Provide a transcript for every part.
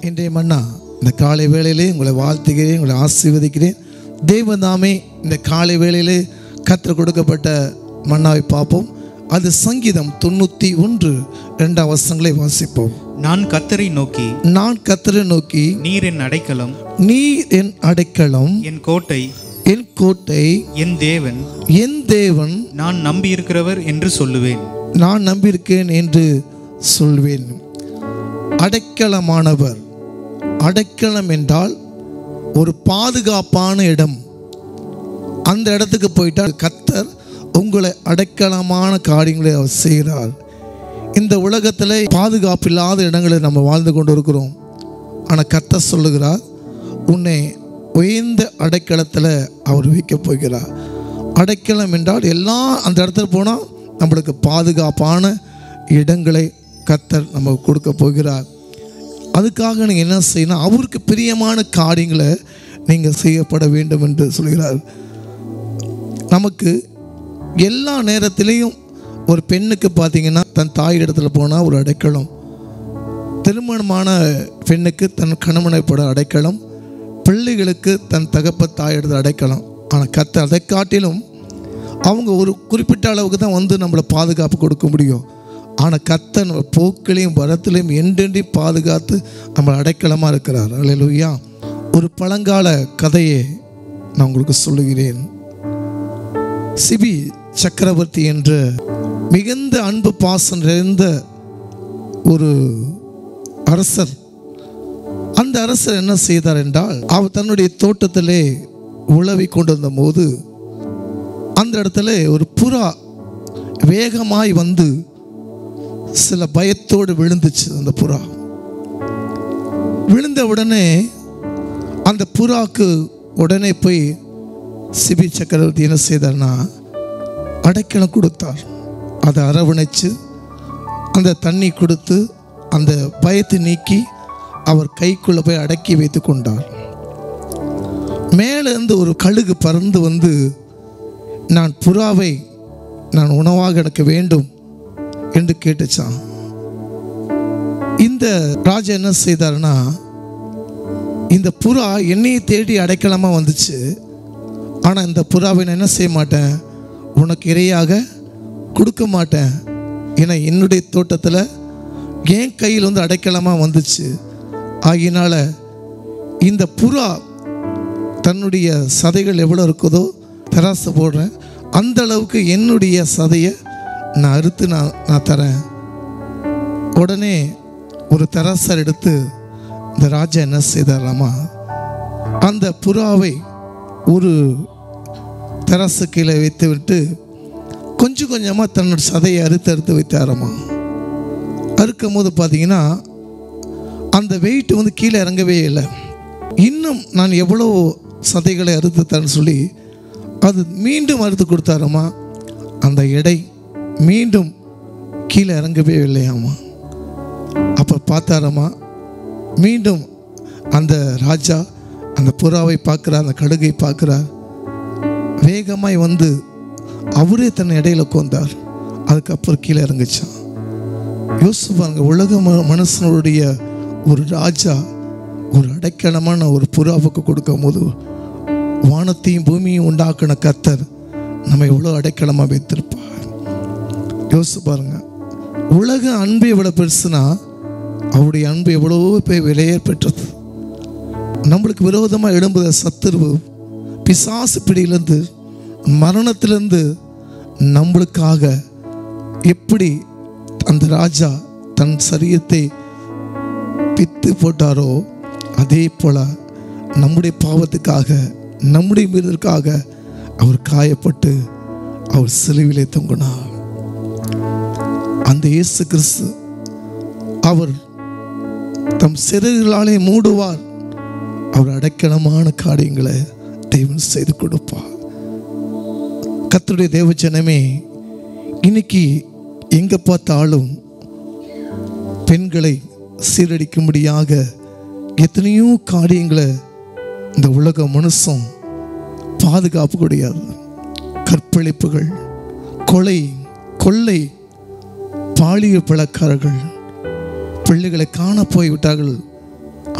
இன்றைய மன்னா இந்த காலை வேளையிலே உங்களை வாழ்த்துகிறேன் உங்களை ஆசீர்வதிக்கிறேன் தேவதாமே இந்த காலை வேளையிலே கற்றுக் கொடுக்கப்பட்ட மன்னாவை பார்ப்போம் அது சங்கீதம் தொண்ணூற்றி ஒன்று ரெண்டாம் வசங்களை வாசிப்போம் நான் கத்தரை நோக்கி நான் கத்தரை நோக்கி நீர் என் அடைக்கலம் நீர் என் அடைக்கலம் என் கோட்டை என் கோட்டை என் தேவன் என் தேவன் நான் நம்பியிருக்கிறவர் என்று சொல்லுவேன் நான் நம்பியிருக்கேன் என்று சொல்வேன் அடைக்கலமானவர் அடைக்கலம் என்றால் ஒரு பாதுகாப்பான இடம் அந்த இடத்துக்கு போயிட்டால் கத்தர் உங்களை அடைக்கலமான காரியங்களை அவர் செய்கிறார் இந்த உலகத்தில் பாதுகாப்பு இல்லாத இடங்களில் நம்ம வாழ்ந்து கொண்டு இருக்கிறோம் ஆனால் கத்தர் சொல்லுகிறார் உன்னை உயர்ந்த அடைக்கலத்தில் அவர் வைக்கப் போகிறார் அடைக்கலம் என்றால் எல்லாம் அந்த இடத்துல போனால் நம்மளுக்கு பாதுகாப்பான இடங்களை கத்தர் நம்ம கொடுக்க போகிறார் அதுக்காக நீங்கள் என்ன செய்யணும் அவருக்கு பிரியமான காரியங்களை நீங்கள் செய்யப்பட வேண்டும் என்று சொல்கிறார் நமக்கு எல்லா நேரத்திலையும் ஒரு பெண்ணுக்கு பார்த்தீங்கன்னா தன் தாய் இடத்துல போனால் ஒரு அடைக்கலம் திருமணமான பெண்ணுக்கு தன் கணவனை போட அடைக்கலம் பிள்ளைகளுக்கு தன் தகப்ப தாய் இடத்துல அடைக்கலம் ஆனால் கத்த அதை காட்டிலும் அவங்க ஒரு குறிப்பிட்ட அளவுக்கு தான் வந்து நம்மளை பாதுகாப்பு கொடுக்க முடியும் ஆனால் கத்த நம்ம போக்கிலையும் வரத்திலையும் என்றென்றையும் பாதுகாத்து நம்மளை அடைக்கலமாக இருக்கிறார் அல்லேலூயா ஒரு பழங்கால கதையை நான் உங்களுக்கு சொல்லுகிறேன் சிபி சக்கரவர்த்தி என்ற மிகுந்த அன்பு பாசம் நிறைந்த ஒரு அரசர் அந்த அரசர் என்ன செய்தார் என்றால் அவர் தன்னுடைய தோட்டத்திலே உழவி கொண்டிருந்த போது அந்த இடத்துல ஒரு புறா வேகமாய் வந்து சில பயத்தோடு விழுந்துச்சு அந்த புறா விழுந்த உடனே அந்த புறாக்கு உடனே போய் சிபி சக்கரவர்த்தி என்ன செய்தார்னா அடைக்கலம் கொடுத்தார் அதை அரவணைச்சு அந்த தண்ணி கொடுத்து அந்த பயத்தை நீக்கி அவர் கைக்குள்ளே போய் அடக்கி வைத்து கொண்டார் மேலேருந்து ஒரு கழுகு பறந்து வந்து நான் புறாவை நான் உணவாக எனக்கு வேண்டும் என்று கேட்டுச்சான் இந்த ராஜா என்ன செய்தார்னா இந்த புறா என்னையை தேடி அடைக்கலமாக வந்துச்சு ஆனால் இந்த புறாவை நான் என்ன செய்ய மாட்டேன் உனக்கு இரையாக கொடுக்க மாட்டேன் ஏன்னா என்னுடைய தோட்டத்தில் என் கையில் வந்து அடைக்கலமாக வந்துச்சு ஆகினால இந்த புறா தன்னுடைய சதைகள் எவ்வளோ இருக்குதோ தராசு போடுறேன் அந்த அளவுக்கு என்னுடைய சதையை நான் அறுத்து நான் நான் தரேன் உடனே ஒரு தராசர் எடுத்து இந்த ராஜா என்ன செய்தாராமா அந்த புறாவை ஒரு தராசு கீழே வைத்து விட்டு கொஞ்சம் கொஞ்சமாக தன்னோட சதையை அறுத்து அறுத்து வைத்தாராமா அறுக்கும் போது பார்த்தீங்கன்னா அந்த வெயிட் வந்து கீழே இறங்கவே இல்லை இன்னும் நான் எவ்வளோ சதைகளை அறுத்து தரேன்னு சொல்லி அது மீண்டும் அறுத்து கொடுத்தாராமா அந்த எடை மீண்டும் கீழே இறங்கவே இல்லையாமா அப்போ பார்த்தாராமா மீண்டும் அந்த ராஜா அந்த புறாவை பார்க்குறார் அந்த கடுகை பார்க்குறார் வேகமாய் வந்து அவரே தன் இடையில உட்கார்ந்தார் அதுக்கப்புறம் கீழே இறங்குச்சான் யோசிச்சு பாருங்க உலக ம- மனுஷனுடைய ஒரு ராஜா ஒரு அடைக்கலமான ஒரு புறாவுக்கு கொடுக்கும் போது வானத்தையும் பூமியும் உண்டாக்கின கத்தர் நம்ம எவ்வளோ அடைக்கலமாக வைத்திருப்பார் யோசிச்சு பாருங்க உலக அன்பு எவ்வளோ பெருசுனா அவருடைய அன்பு எவ்வளோ போய் விலையே பெற்றது நம்மளுக்கு விரோதமாக எழும்புத சத்துருவு பிசாசு பிடியிலேருந்து மரணத்திலேருந்து நம்மளுக்காக எப்படி அந்த ராஜா தன் சரீரத்தை பித்து போட்டாரோ அதே போல நம்முடைய பாவத்துக்காக நம்முடைய மீறலுக்காக அவர் காயப்பட்டு அவர் சிலுவிலே தொங்கினார் அந்த இயேசு கிறிஸ்து அவர் தம் சிறகுகளாலே மூடுவார் அவர் அடைக்கலமான காரியங்களை தெய்வம் செய்து கொடுப்பார் கர்த்தருடைய தேவஜனமே இன்னைக்கு எங்கே பார்த்தாலும் பெண்களை சீரடிக்கும்படியாக எத்தனையோ காரியங்களை இந்த உலக மனுஷன் பாதுகாப்பு கிடையாது கற்பழிப்புகள் கொலை கொள்ளை பாலியல் பழக்காரர்கள் பிள்ளைகளை காண போய்விட்டார்கள்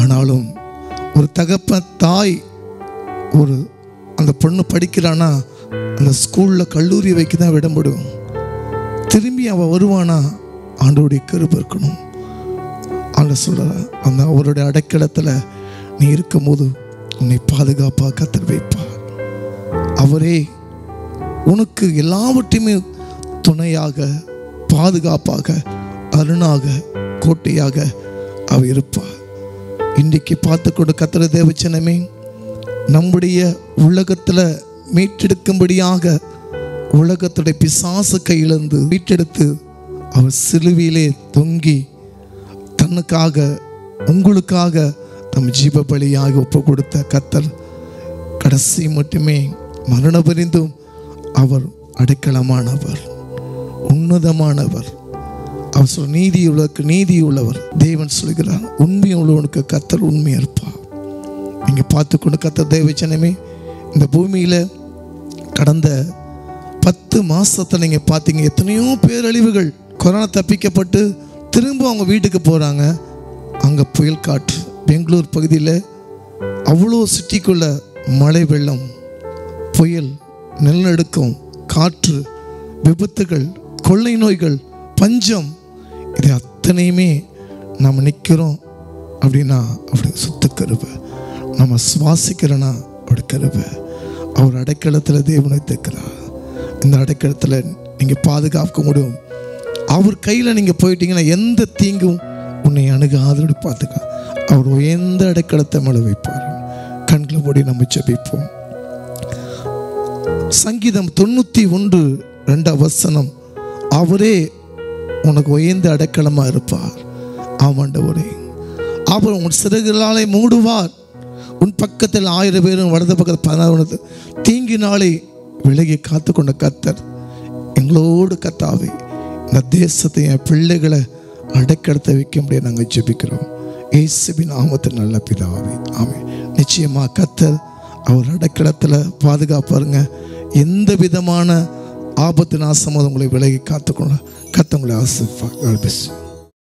ஆனாலும் ஒரு தகப்ப தாய் ஒரு அந்த பொண்ணு படிக்கிறானா அந்த ஸ்கூலில் கல்லூரி வைக்க தான் விடப்படும் திரும்பி அவள் வருவானா ஆண்டோடைய கருப்பு இருக்கணும் ஆண்டு சொல்ற அந்த அவருடைய அடைக்கலத்தில் நீ இருக்கும்போது உன்னை பாதுகாப்பாக கத்தர் வைப்பார் அவரே உனக்கு எல்லாவற்றையுமே துணையாக பாதுகாப்பாக அருணாக கோட்டையாக அவர் இருப்பார் இன்றைக்கு பார்த்து கொண்டு கத்திர தேவச்சனமே நம்முடைய உலகத்தில் மீட்டெடுக்கும்படியாக உலகத்துடைய பிசாசு கையிலிருந்து மீட்டெடுத்து அவர் சிலுவையிலே தொங்கி தன்னுக்காக உங்களுக்காக தம் ஜீவ பலியாக ஒப்பு கொடுத்த கத்தர் கடைசி மட்டுமே மரண பரிந்தும் அவர் அடைக்கலமானவர் உன்னதமானவர் அவர் சொல்ல நீதி உள்ளவருக்கு நீதி உள்ளவர் தேவன் சொல்கிறார் உண்மை உள்ளவனுக்கு கத்தர் உண்மையா இருப்பார் நீங்கள் பார்த்து கொண்டு கத்தர் தேவச்சனமே இந்த பூமியில் கடந்த பத்து மாசத்துல நீங்கள் பார்த்தீங்க எத்தனையோ பேரழிவுகள் கொரோனா தப்பிக்கப்பட்டு திரும்ப அவங்க வீட்டுக்கு போகிறாங்க அங்கே புயல் காற்று பெங்களூர் பகுதியில் அவ்வளோ சிட்டிக்குள்ள மழை வெள்ளம் புயல் நிலநடுக்கம் காற்று விபத்துகள் கொள்ளை நோய்கள் பஞ்சம் இது அத்தனையுமே நம்ம நிற்கிறோம் அப்படின்னா அப்படி சுத்த கருவை நம்ம சுவாசிக்கிறோன்னா அப்படி கருவை அவர் அடைக்கலத்தில் தேவனை தைக்கிறார் இந்த அடைக்கலத்தில் நீங்கள் பாதுகாக்க முடியும் அவர் கையில் நீங்கள் போயிட்டீங்கன்னா எந்த தீங்கும் உன்னை அணுகாதோடு பார்த்துக்க அவர் எந்த அடைக்கலத்தை மேலே வைப்பார் கண்களை மூடி நம்ம ஜெபிப்போம் சங்கீதம் தொண்ணூற்றி ஒன்று ரெண்டாம் வசனம் அவரே உனக்கு உயர்ந்த அடைக்கலமாக இருப்பார் ஆமாண்டவரே அவர் உன் சிறகுகளாலே மூடுவார் உன் பக்கத்தில் ஆயிரம் பேரும் வலது பக்கத்தில் பதினாறு தீங்கினாலே விலகி காத்து கொண்ட கத்தர் எங்களோடு கத்தாவே இந்த தேசத்தை என் பிள்ளைகளை அடைக்கலத்தை வைக்க முடியாது நாங்கள் ஜெபிக்கிறோம் இயேசுவின் நாமத்தில் நல்ல பிதாவே ஆமே நிச்சயமாக கத்தர் அவர் அடைக்கலத்தில் பாதுகாப்பாருங்க எந்த விதமான ஆபத்து நாசமும் உங்களை விலகி காத்துக்கொள்ள கத்தவங்களை ஆசிப்பா